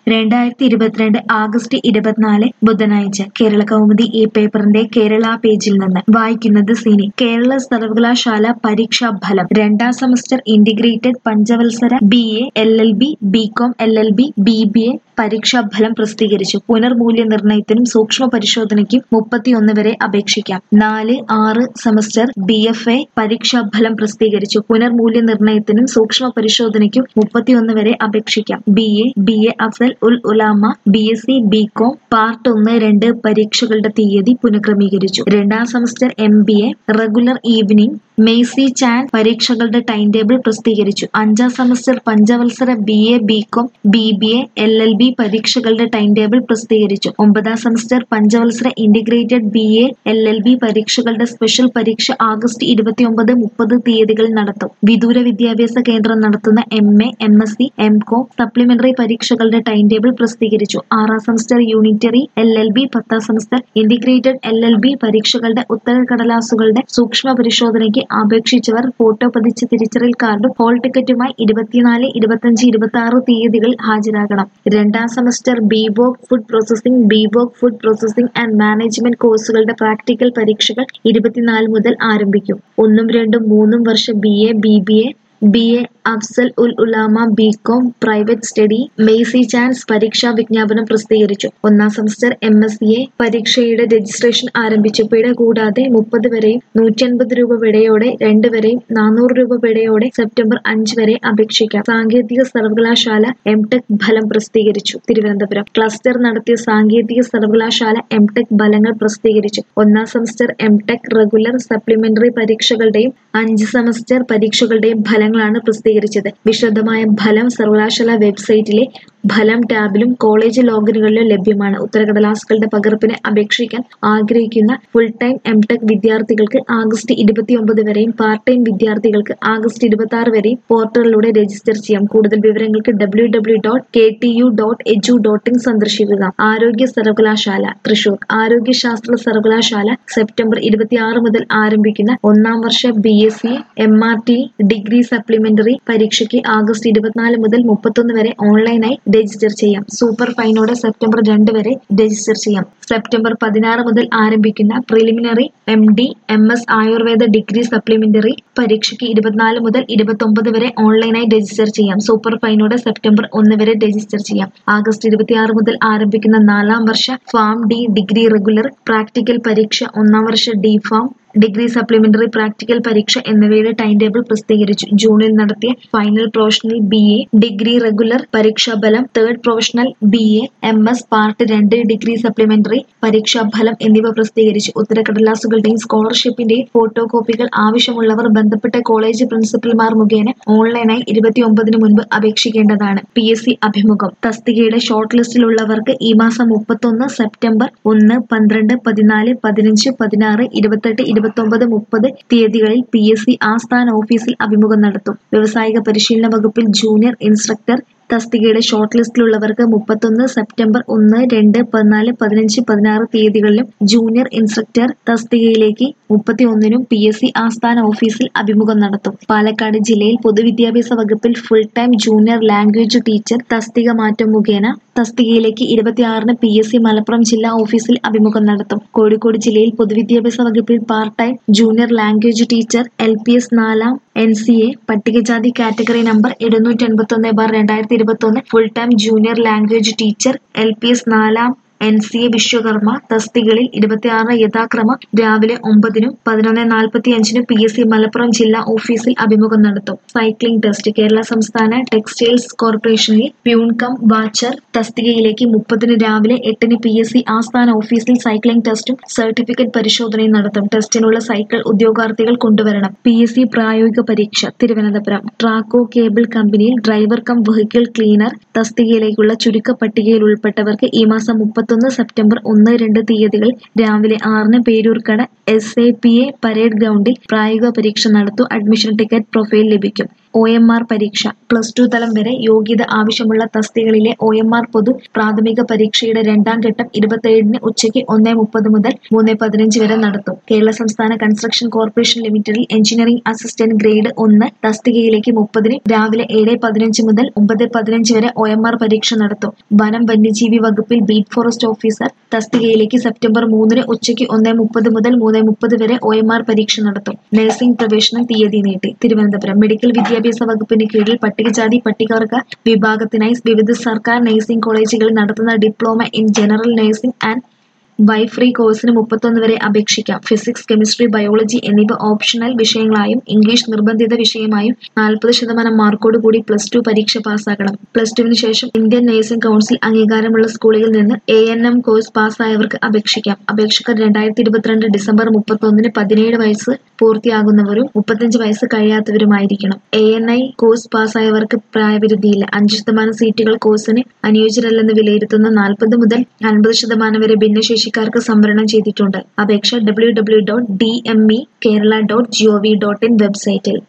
രണ്ടായിരത്തി ഇരുപത്തിരണ്ട് ആഗസ്റ്റ് ഇരുപത്തിനാല് ബുധനാഴ്ച കേരള കൗമുദി ഈ പേപ്പറിന്റെ കേരള പേജിൽ നിന്ന് വായിക്കുന്നത് സിനി കേരള സർവകലാശാല പരീക്ഷാ ഫലം രണ്ടാം സെമസ്റ്റർ ഇന്റഗ്രേറ്റഡ് പഞ്ചവത്സര B A L L B B Com L L B B B A പരീക്ഷാ ഫലം പ്രസിദ്ധീകരിച്ചു പുനർമൂല്യനിർണ്ണയത്തിനും സൂക്ഷ്മ പരിശോധനയ്ക്കും മുപ്പത്തിയൊന്ന് വരെ അപേക്ഷിക്കാം നാല് ആറ് സെമസ്റ്റർ ബി എഫ് എ പരീക്ഷാ ഫലം പ്രസിദ്ധീകരിച്ചു പുനർമൂല്യനിർണ്ണയത്തിനും സൂക്ഷ്മ പരിശോധനയ്ക്കും മുപ്പത്തിയൊന്ന് വരെ അപേക്ഷിക്കാം ബി എ ബി എ അഫ്സൽ ഉൽ ഉലാമ B S C B com part ഒന്ന് രണ്ട് പരീക്ഷകളുടെ തീയതി പുനഃക്രമീകരിച്ചു രണ്ടാം semester M B A regular evening mercy chance പരീക്ഷകളുടെ ടൈം ടേബിൾ പ്രസിദ്ധീകരിച്ചു അഞ്ചാം സെമസ്റ്റർ പഞ്ചവത്സര B A B com B B A L L B പരീക്ഷകളുടെ ടൈം ടേബിൾ പ്രസിദ്ധീകരിച്ചു ഒമ്പതാം സെമസ്റ്റർ പഞ്ചവത്സര integrated B A L L B പരീക്ഷകളുടെ സ്പെഷ്യൽ പരീക്ഷ ആഗസ്റ്റ് ഇരുപത്തിയൊമ്പത് മുപ്പത് തീയതികളിൽ നടത്തും വിദൂര വിദ്യാഭ്യാസ കേന്ദ്രം നടത്തുന്ന M A M S C M com supplementary പരീക്ഷകളുടെ ടൈം ടേബിൾ പ്രസിദ്ധീകരിച്ചു ആറാം semester unitary L L B പത്താം semester integrated L L B പരീക്ഷകളുടെ ഉത്തരക്കടലാസുകളുടെ സൂക്ഷ്മ പരിശോധനയ്ക്ക് അപേക്ഷിച്ചവർ ഫോട്ടോ പതിച്ച തിരിച്ചറിയൽ കാർഡും ഹോൾ ടിക്കറ്റുമായി ഇരുപത്തിനാല് ഇരുപത്തഞ്ച് ഇരുപത്തി ആറ് തീയതികളിൽ ഹാജരാകണം രണ്ടാം semester B voc food processing B voc food processing and management കോഴ്സുകളുടെ പ്രാക്ടിക്കൽ പരീക്ഷകൾ ഇരുപത്തിനാല് മുതൽ ആരംഭിക്കും ഒന്നും രണ്ടും മൂന്നും വർഷം B A B B A B A അഫ്സൽ ഉൽ ഉലാമ B com private study mercy chance പരീക്ഷാ വിജ്ഞാപനം പ്രസിദ്ധീകരിച്ചു ഒന്നാം semester M S C A പരീക്ഷയുടെ രജിസ്ട്രേഷൻ ആരംഭിച്ചു പിഴ കൂടാതെ മുപ്പത് വരെയും നൂറ്റി അൻപത് രൂപ പിഴയോടെ രണ്ട് വരെയും നാനൂറ് രൂപ പിഴയോടെ സെപ്റ്റംബർ അഞ്ച് വരെ അപേക്ഷിക്കാം സാങ്കേതിക സർവകലാശാല എം ടെക് ഫലം പ്രസിദ്ധീകരിച്ചു തിരുവനന്തപുരം ക്ലസ്റ്റർ നടത്തിയ സാങ്കേതിക സർവകലാശാല എം ടെക് ഫലങ്ങൾ പ്രസിദ്ധീകരിച്ചു ഒന്നാം semester M tech regular supplementary പരീക്ഷകളുടെയും അഞ്ച് സെമസ്റ്റർ പരീക്ഷകളുടെയും ഫലങ്ങളാണ് പ്രസിദ്ധീകരിച്ചത് വിശദമായ ഫലം സർവകലാശാല വെബ്സൈറ്റിലെ ഫലം ടാബിലും കോളേജ് ലോഗിനുകളിലും ലഭ്യമാണ് ഉത്തരകടലാസുകളുടെ പകർപ്പിന് അപേക്ഷിക്കാൻ ആഗ്രഹിക്കുന്ന ഫുൾ ടൈം എം ടെക് വിദ്യാർത്ഥികൾക്ക് ആഗസ്റ്റ് ഇരുപത്തിയൊമ്പത് വരെയും പാർട്ട് ടൈം വിദ്യാർത്ഥികൾക്ക് ആഗസ്റ്റ് ഇരുപത്തി ആറ് വരെയും പോർട്ടലിലൂടെ രജിസ്റ്റർ ചെയ്യാം കൂടുതൽ വിവരങ്ങൾക്ക് W W dot K T U dot edu dot in സന്ദർശിക്കുക ആരോഗ്യ സർവകലാശാല തൃശൂർ ആരോഗ്യശാസ്ത്ര സർവകലാശാല സെപ്റ്റംബർ ഇരുപത്തിയാറ് മുതൽ ആരംഭിക്കുന്ന ഒന്നാം വർഷ B S C M R T degree supplementary പരീക്ഷയ്ക്ക് ആഗസ്റ്റ് ഇരുപത്തിനാല് മുതൽ മുപ്പത്തൊന്ന് വരെ ഓൺലൈനായി രജിസ്റ്റർ ചെയ്യാം സൂപ്പർ ഫൈനോടെ സെപ്റ്റംബർ രണ്ട് വരെ രജിസ്റ്റർ ചെയ്യാം സെപ്റ്റംബർ പതിനാറ് മുതൽ ആരംഭിക്കുന്ന preliminary M D M S Ayurveda degree supplementary പരീക്ഷയ്ക്ക് ഇരുപത്തിനാല് മുതൽ ഇരുപത്തൊമ്പത് വരെ ഓൺലൈനായി രജിസ്റ്റർ ചെയ്യാം സൂപ്പർ ഫൈനോടെ സെപ്റ്റംബർ ഒന്ന് വരെ രജിസ്റ്റർ ചെയ്യാം ആഗസ്റ്റ് ഇരുപത്തിയാറ് മുതൽ ആരംഭിക്കുന്ന നാലാം വർഷ pharm D degree regular practical പരീക്ഷ ഒന്നാം വർഷ D pharm degree supplementary practical പരീക്ഷ എന്നിവയുടെ ടൈം ടേബിൾ പ്രസിദ്ധീകരിച്ചു ജൂണിൽ നടത്തിയ final professional B A degree regular പരീക്ഷാഫലം third professional B A M S part രണ്ട് ഡിഗ്രി സപ്ലിമെന്ററി പരീക്ഷാഫലം എന്നിവ പ്രസിദ്ധീകരിച്ചു ഉത്തരക്കടലാസുകളുടെയും സ്കോളർഷിപ്പിന്റെയും ഫോട്ടോ കോപ്പികൾ ആവശ്യമുള്ളവർ ബന്ധപ്പെട്ട കോളേജ് പ്രിൻസിപ്പൽമാർ മുഖേന ഓൺലൈനായി ഇരുപത്തിയൊമ്പതിന് മുൻപ് അപേക്ഷിക്കേണ്ടതാണ് പി എസ് സി അഭിമുഖം തസ്തികയുടെ ഷോർട്ട് ലിസ്റ്റിലുള്ളവർക്ക് ഈ മാസം മുപ്പത്തൊന്ന് സെപ്റ്റംബർ ഒന്ന് പന്ത്രണ്ട് പതിനാല് പതിനഞ്ച് പതിനാറ് ഇരുപത്തെട്ട് ഇരുപത്തൊമ്പത് മുപ്പത് തീയതികളിൽ പി എസ് സി ആസ്ഥാന ഓഫീസിൽ അഭിമുഖം നടത്തും വ്യവസായിക പരിശീലന വകുപ്പിൽ ജൂനിയർ ഇൻസ്ട്രക്ടർ തസ്തികയുടെ ഷോർട്ട് ലിസ്റ്റിലുള്ളവർക്ക് മുപ്പത്തൊന്ന് സെപ്റ്റംബർ ഒന്ന് രണ്ട് പതിനാല് പതിനഞ്ച് പതിനാറ് തീയതികളിലും ജൂനിയർ ഇൻസ്ട്രക്ടർ തസ്തികയിലേക്ക് മുപ്പത്തി ഒന്നിനും പി എസ് സി ആസ്ഥാന ഓഫീസിൽ അഭിമുഖം നടത്തും പാലക്കാട് ജില്ലയിൽ പൊതുവിദ്യാഭ്യാസ വകുപ്പിൽ full time junior language teacher തസ്തിക മാറ്റം മുഖേന തസ്തികയിലേക്ക് ഇരുപത്തിയാറിന് പി എസ് സി മലപ്പുറം ജില്ലാ ഓഫീസിൽ അഭിമുഖം നടത്തും കോഴിക്കോട് ജില്ലയിൽ പൊതുവിദ്യാഭ്യാസ വകുപ്പിൽ part time junior language teacher L P S നാലാം എൻ സി എ പട്ടികജാതി കാറ്റഗറി നമ്പർ എഴുന്നൂറ്റി എൺപത്തി ഒന്ന് ബാർ രണ്ടായിരത്തി ഇരുപത്തി ഒന്ന് full time junior language teacher L P S നാലാം എൻ സി എ വിശ്വകർമ്മ തസ്തികളിൽ ഇരുപത്തിയാറ് യഥാക്രമം രാവിലെ ഒമ്പതിനും പതിനൊന്ന് നാൽപ്പത്തി അഞ്ചിനും പി എസ് സി മലപ്പുറം ജില്ലാ ഓഫീസിൽ അഭിമുഖം നടത്തും സൈക്ലിംഗ് ടെസ്റ്റ് കേരള സംസ്ഥാന ടെക്സ്റ്റൈൽസ് കോർപ്പറേഷനിൽ പ്യൂൺ കം വാച്ചർ തസ്തികയിലേക്ക് മുപ്പതിന് രാവിലെ എട്ടിന് പി എസ് സി ആസ്ഥാന ഓഫീസിൽ സൈക്ലിംഗ് ടെസ്റ്റും സർട്ടിഫിക്കറ്റ് പരിശോധനയും നടത്തും ടെസ്റ്റിനുള്ള സൈക്കിൾ ഉദ്യോഗാർത്ഥികൾ കൊണ്ടുവരണം പി എസ് സി പ്രായോഗിക പരീക്ഷ തിരുവനന്തപുരം ട്രാക്കോ കേബിൾ കമ്പനിയിൽ ഡ്രൈവർ കം വെഹിക്കിൾ ക്ലീനർ തസ്തികയിലേക്കുള്ള ചുരുക്ക പട്ടികയിൽ ഉൾപ്പെട്ടവർക്ക് ഈ മാസം മുപ്പത്തൊന്ന് സെപ്റ്റംബർ ഒന്ന് രണ്ട് തീയതികൾ രാവിലെ ആറിന് Peroorkada S A P A parade ഗ്രൗണ്ടിൽ പ്രായോഗിക പരീക്ഷ നടത്തും അഡ്മിഷൻ ടിക്കറ്റ് പ്രൊഫൈൽ ലഭിക്കും ഒ എം ആർ പരീക്ഷ പ്ലസ് ടു തലം വരെ യോഗ്യത ആവശ്യമുള്ള തസ്തികകളിലെ ഒ എം ആർ പൊതു പ്രാഥമിക പരീക്ഷയുടെ രണ്ടാം ഘട്ടം ഇരുപത്തിയേഴിന് ഉച്ചയ്ക്ക് ഒന്നേ മുപ്പത് മുതൽ മൂന്ന് പതിനഞ്ച് വരെ നടത്തും കേരള സംസ്ഥാന കൺസ്ട്രക്ഷൻ കോർപ്പറേഷൻ ലിമിറ്റഡിൽ എഞ്ചിനീയറിംഗ് അസിസ്റ്റന്റ് ഗ്രേഡ് ഒന്ന് തസ്തികയിലേക്ക് മുപ്പതിന് രാവിലെ ഏഴ് പതിനഞ്ച് മുതൽ ഒമ്പത് പതിനഞ്ച് വരെ ഒ എം ആർ പരീക്ഷ നടത്തും വനം വന്യജീവി വകുപ്പിൽ ബീറ്റ് ഫോറസ്റ്റ് ഓഫീസർ തസ്തികയിലേക്ക് സെപ്റ്റംബർ മൂന്നിന് ഉച്ചയ്ക്ക് ഒന്നേ മുപ്പത് മുതൽ മൂന്ന് മുപ്പത് വരെ ഒ എം ആർ പരീക്ഷ നടത്തും നഴ്സിംഗ് പ്രവേശനം തീയതി നീട്ടി തിരുവനന്തപുരം മെഡിക്കൽ വിദ്യാഭ്യാസ വകുപ്പിന് കീഴിൽ പട്ടികജാതി പട്ടികവർഗ വിഭാഗത്തിനായി വിവിധ സർക്കാർ നഴ്സിംഗ് കോളേജുകളിൽ നടത്തുന്ന diploma in general nursing and midwifery കോഴ്സിന് മുപ്പത്തൊന്ന് വരെ അപേക്ഷിക്കാം ഫിസിക്സ് കെമിസ്ട്രി ബയോളജി എന്നിവ ഓപ്ഷണൽ വിഷയങ്ങളായും ഇംഗ്ലീഷ് നിർബന്ധിത വിഷയമായും നാൽപ്പത് ശതമാനം മാർക്കോട് കൂടി പ്ലസ് ടു പരീക്ഷ പാസ്സാകണം പ്ലസ് ടുവിന് ശേഷം ഇന്ത്യൻ നഴ്സിംഗ് കൗൺസിൽ അംഗീകാരമുള്ള സ്കൂളുകളിൽ നിന്ന് എ എൻ എം കോഴ്സ് പാസ്സായവർക്ക് അപേക്ഷിക്കാം അപേക്ഷകർ രണ്ടായിരത്തി ഇരുപത്തിരണ്ട് ഡിസംബർ മുപ്പത്തൊന്നിന് പതിനേഴ് വയസ്സ് പൂർത്തിയാകുന്നവരും മുപ്പത്തഞ്ച് വയസ്സ് കഴിയാത്തവരുമായിരിക്കണം എ എൻ ഐ കോഴ്സ് പാസ്സായവർക്ക് പ്രായപരിധിയില്ല അഞ്ച് ശതമാനം സീറ്റുകൾ കോഴ്സിന് അനുയോജ്യരല്ലെന്ന് വിലയിരുത്തുന്ന നാൽപ്പത് മുതൽ അൻപത് ശതമാനം വരെ ഭിന്നശേഷിക്കാർക്ക് സംവരണം ചെയ്തിട്ടുണ്ട് അപേക്ഷ W W dot D M E Kerala dot G O V dot in വെബ്സൈറ്റിൽ